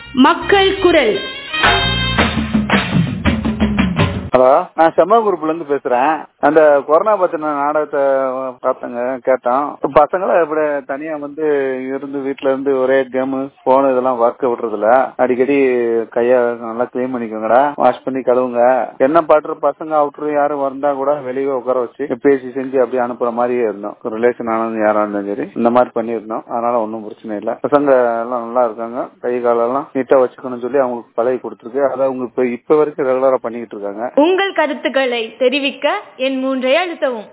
மக்கள் குரல் ஹலோ நான் செம்ம குரூப்ல இருந்து பேசுறேன் அந்த கொரோனா பத்தின நாடகத்தை பார்த்தங்க கேட்டோம் பசங்களும் இப்படி தனியா வந்து இருந்து வீட்ல இருந்து ஒரே கேம் போன் இதெல்லாம் ஒர்க் விடுறதுல அடிக்கடி கைய நல்லா கிளீன் பண்ணிக்கோங்கடா வாஷ் பண்ணி கழுவுங்க என்ன பாட்டுற பசங்க அவுட்ரு யாரும் வந்தா கூட வெளியே உட்கார வச்சு பேசி செஞ்சு அப்படியே அனுப்புற மாதிரியே இருந்தோம் ரிலேஷன் ஆனது யாரா இருந்தாலும் சரி இந்த மாதிரி பண்ணியிருந்தோம் அதனால ஒன்றும் பிரச்சனை இல்லை பசங்க எல்லாம் நல்லா இருக்காங்க கை காலெல்லாம் நீட்டா வச்சுக்கணும்னு சொல்லி அவங்களுக்கு பழகி கொடுத்துருக்கு அதை அவங்க இப்ப இப்ப வரைக்கும் ரெகுலரா பண்ணிக்கிட்டு இருக்காங்க உங்கள் கருத்துக்களை தெரிவிக்க என் மூன்றை அழுத்தவும்